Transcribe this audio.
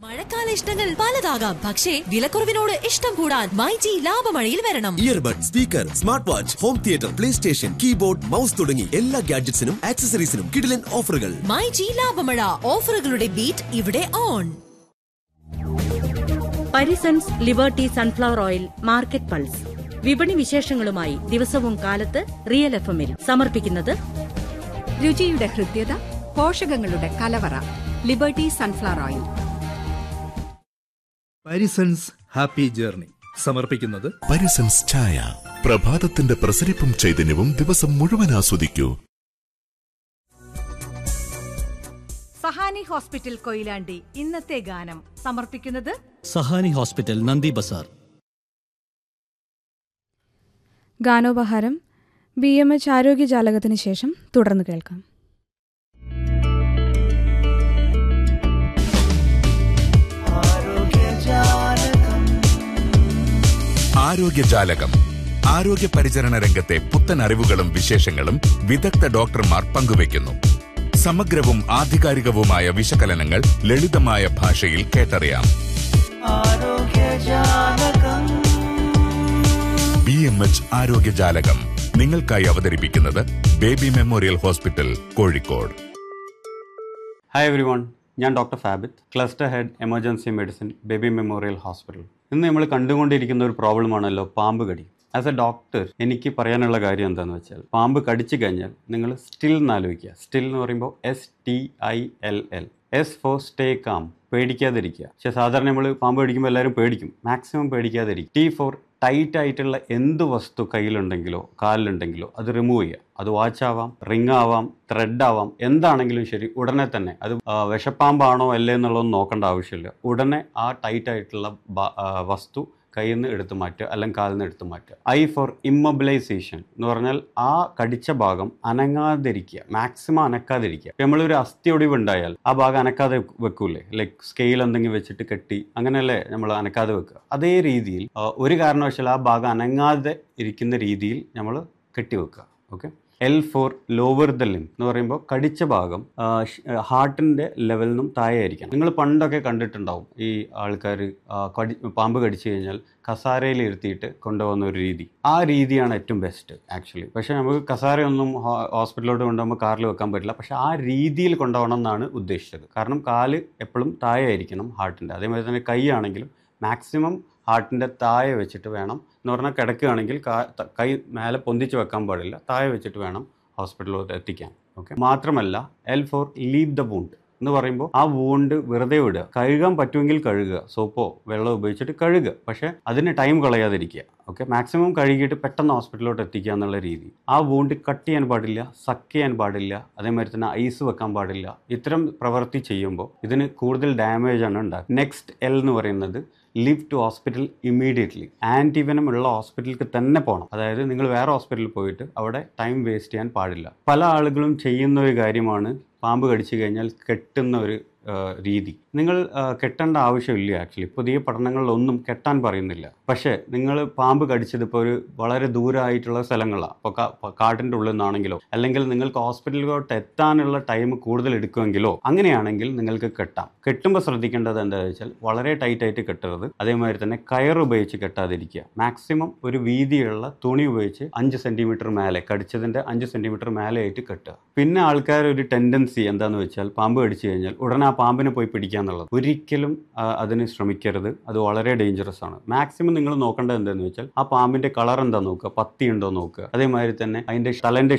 മഴക്കാല ഇഷ്ടങ്ങൾ പലതാകാം പക്ഷേ വിലക്കുറവിനോട് ഇഷ്ടം കൂടാൻ മൈജി ലാഭമഴയിൽ വരണം earbud speaker smart watch home theatre play station keyboard mouse തുടങ്ങി എല്ലാ ഗാഡ്ജറ്റ്സിനും ആക്സസറീസിനും കിടിലൻ ഓഫറുകൾ മൈജി ലാഭമഴ ഓഫറുകളുടെ ബീറ്റ് ഇവിടെ on Parisons Liberty sunflower oil market pulse വിപണി വിശേഷങ്ങളുമായി ദിവസവും കാലത്ത് റിയൽ എഫ് എമ്മിൽ സമർപ്പിക്കുന്നത് രുചിയുടെ ഹൃദ്യത പോഷകങ്ങളുടെ കലവറ Liberty sunflower oil Parisons happy journey സമർപ്പിക്കുന്നത് പരിസൻസ് ചായ പ്രഭാതത്തിന്റെ പ്രസരിപ്പും ചൈതന്യവും ദിവസം മുഴുവൻ ആസ്വദിക്കൂ സഹാനി ഹോസ്പിറ്റൽ കൊയിലാണ്ടി ഇന്നത്തെ ഗാനം സമർപ്പിക്കുന്നത് സഹാനി ഹോസ്പിറ്റൽ നന്ദി ബസാർ ഗാനോപഹാരം ബി എം എച്ച് ആരോഗ്യജാലകത്തിന് ശേഷം തുടർന്ന് കേൾക്കാം ആരോഗ്യജാലകം ആരോഗ്യ പരിചരണ രംഗത്തെ പുത്തൻ അറിവുകളും വിശേഷങ്ങളും വിദഗ്ധ ഡോക്ടർമാർ പങ്കുവയ്ക്കുന്നു സമഗ്രവും ആധികാരികവുമായ വിശകലനങ്ങൾ ലളിതമായ ഭാഷയിൽ കേട്ടറിയാം ബി എം എച്ച് ആരോഗ്യജാലകം നിങ്ങൾക്കായി അവതരിപ്പിക്കുന്നത് baby memorial hospital Kozhikode hi everyone ഞാൻ doctor Fabith cluster head emergency medicine baby memorial hospital ഇന്ന് നമ്മൾ കണ്ടുകൊണ്ടിരിക്കുന്ന ഒരു പ്രോബ്ലമാണല്ലോ പാമ്പ് കടി ആസ് എ ഡോക്ടർ എനിക്ക് പറയാനുള്ള കാര്യം എന്താണെന്ന് വെച്ചാൽ പാമ്പ് കടിച്ചു കഴിഞ്ഞാൽ നിങ്ങൾ സ്റ്റിൽ എന്ന് ആലോചിക്കുക സ്റ്റിൽ എന്ന് പറയുമ്പോൾ S T I L L S for stay calm പേടിക്കാതിരിക്കുക പക്ഷെ സാധാരണ നമ്മൾ പാമ്പ് കടിക്കുമ്പോൾ എല്ലാവരും പേടിക്കും മാക്സിമം പേടിക്കാതിരിക്കും ടി ഫോർ ടൈറ്റ് ആയിട്ടുള്ള എന്ത് വസ്തു കയ്യിലുണ്ടെങ്കിലോ കാലിലുണ്ടെങ്കിലോ അത് റിമൂവ് ചെയ്യുക അത് വാച്ച് ആവാം റിംഗ് ആവാം ത്രെഡ് ആവാം എന്താണെങ്കിലും ശരി ഉടനെ തന്നെ അത് ആ, വിഷപ്പാമ്പാണോ അല്ലേ എന്നുള്ളതൊന്നും നോക്കേണ്ട ആവശ്യമില്ല ഉടനെ ആ ടൈറ്റ് ആയിട്ടുള്ള ബ- ആ, വസ്തു കയ്യിൽ നിന്ന് എടുത്തു മാറ്റുക അല്ലെങ്കിൽ കാലിൽ നിന്ന് എടുത്തു മാറ്റുക ഐ ഫോർ ഇമ്മൊബിലൈസേഷൻ എന്ന് പറഞ്ഞാൽ ആ കടിച്ച ഭാഗം അനങ്ങാതിരിക്കുക മാക്സിമം അനക്കാതിരിക്കുക ഇപ്പൊ നമ്മളൊരു അസ്ഥി ഒടിവ് ഉണ്ടായാൽ ആ ഭാഗം അനക്കാതെ വെക്കൂലേ ലൈക്ക് സ്കെയിൽ എന്തെങ്കിലും വെച്ചിട്ട് കെട്ടി അങ്ങനെയല്ലേ നമ്മൾ അനക്കാതെ വെക്കുക അതേ രീതിയിൽ ആ, ഒരു കാരണവശാൽ ആ ഭാഗം അനങ്ങാതെ ഇരിക്കുന്ന രീതിയിൽ നമ്മൾ കെട്ടിവെക്കുക okay L for lower the limb എന്ന് പറയുമ്പോൾ കടിച്ച ഭാഗം ഹാർട്ടിൻ്റെ ലെവലിൽ നിന്നും താഴെ ആയിരിക്കണം നിങ്ങൾ പണ്ടൊക്കെ കണ്ടിട്ടുണ്ടാവും ഈ ആൾക്കാർ കടി പാമ്പ് കടിച്ചു കഴിഞ്ഞാൽ കസാരയിൽ ഇരുത്തിയിട്ട് കൊണ്ടുപോകുന്ന ഒരു രീതി ആ രീതിയാണ് ഏറ്റവും ബെസ്റ്റ് ആക്ച്വലി പക്ഷേ നമുക്ക് കസാരയൊന്നും ഹോ- ഹോസ്പിറ്റലിലോട്ട് കൊണ്ടുപോകുമ്പോൾ കാറിൽ വെക്കാൻ പറ്റില്ല പക്ഷേ ആ രീതിയിൽ കൊണ്ടുപോകണം എന്നാണ് ഉദ്ദേശിച്ചത് കാരണം കാല് എപ്പോഴും താഴെ ആയിരിക്കണം ഹാർട്ടിൻ്റെ അതേമാതിരി തന്നെ കൈ ആണെങ്കിലും മാക്സിമം ഹാർട്ടിൻ്റെ താഴെ വെച്ചിട്ട് വേണം എന്ന് പറഞ്ഞാൽ കിടക്കുകയാണെങ്കിൽ കാ- ത- കൈ മേലെ പൊന്തിച്ച് വെക്കാൻ പാടില്ല താഴെ വെച്ചിട്ട് വേണം ഹോസ്പിറ്റലിലോട്ട് എത്തിക്കാൻ ഓക്കെ മാത്രമല്ല L for leave the wound എന്ന് പറയുമ്പോൾ ആ വൂണ്ട് വെറുതെ വിടുക കഴുകാൻ പറ്റുമെങ്കിൽ കഴുകുക സോപ്പോ വെള്ളം ഉപയോഗിച്ചിട്ട് കഴുകുക പക്ഷേ അതിന് ടൈം കളയാതിരിക്കുക ഓക്കെ മാക്സിമം കഴുകിയിട്ട് പെട്ടെന്ന് ഹോസ്പിറ്റലിലോട്ട് എത്തിക്കുക എന്നുള്ള രീതി ആ വൂണ്ട് കട്ട് ചെയ്യാൻ പാടില്ല സക്ക് ചെയ്യാൻ പാടില്ല അതേമാതിരി തന്നെ ഐസ് വെക്കാൻ പാടില്ല ഇത്തരം പ്രവൃത്തി ചെയ്യുമ്പോൾ ഇതിന് കൂടുതൽ ഡാമേജ് ആണ് ഉണ്ടാകുക നെക്സ്റ്റ് എൽ എന്ന് പറയുന്നത് leave to hospital immediately antivenom ഉള്ള ഹോസ്പിറ്റലിലേക്ക് തന്നെ പോകണം അതായത് നിങ്ങൾ വേറെ ഹോസ്പിറ്റലിൽ പോയിട്ട് അവിടെ ടൈം വേസ്റ്റ് ചെയ്യാൻ പാടില്ല പല ആളുകളും ചെയ്യുന്ന ഒരു കാര്യമാണ് പാമ്പ് കടിച്ചു കഴിഞ്ഞാൽ കെട്ടുന്ന ഒരു ആ, രീതി നിങ്ങൾ ആ, കെട്ടേണ്ട ആവശ്യമില്ല ആക്ച്വലി പുതിയ പഠനങ്ങളിലൊന്നും കെട്ടാൻ പറയുന്നില്ല പക്ഷേ നിങ്ങൾ പാമ്പ് കടിച്ചത് ഇപ്പോൾ ഒരു വളരെ ദൂരമായിട്ടുള്ള സ്ഥലങ്ങളാണ് ഇപ്പോൾ കാട്ടിൻ്റെ ഉള്ളിൽ നിന്നാണെങ്കിലോ അല്ലെങ്കിൽ നിങ്ങൾക്ക് ഹോസ്പിറ്റലിലോട്ട് എത്താനുള്ള ടൈം കൂടുതൽ എടുക്കുമെങ്കിലോ അങ്ങനെയാണെങ്കിൽ നിങ്ങൾക്ക് കെട്ടാം കെട്ടുമ്പോൾ ശ്രദ്ധിക്കേണ്ടത് എന്താണെന്ന് വെച്ചാൽ വളരെ ടൈറ്റ് ആയിട്ട് കെട്ടരുത് അതേമാതിരി തന്നെ കയർ ഉപയോഗിച്ച് കെട്ടാതിരിക്കുക മാക്സിമം ഒരു വീതിയുള്ള തുണി ഉപയോഗിച്ച് അഞ്ച് സെൻറ്റിമീറ്റർ മേലെ കടിച്ചതിൻ്റെ അഞ്ച് സെൻറ്റിമീറ്റർ മേലെ ആയിട്ട് കെട്ടുക പിന്നെ ആൾക്കാർ ഒരു ടെൻഡൻസി എന്താണെന്ന് വെച്ചാൽ പാമ്പ് കടിച്ചു കഴിഞ്ഞാൽ ഉടനെ ആ പാമ്പിനെ പോയി പിടിക്കുക എന്നുള്ളത് ഒരിക്കലും ആ, അതിന് ശ്രമിക്കരുത് അത് വളരെ ഡേഞ്ചറസ് ആണ് മാക്സിമം നിങ്ങൾ നോക്കേണ്ടത് എന്താണെന്ന് വെച്ചാൽ ആ പാമ്പിന്റെ കളർ എന്താ നോക്കുക പത്തി ഉണ്ടോ നോക്കുക അതേമാതിരി തന്നെ അതിന്റെ തലന്റെ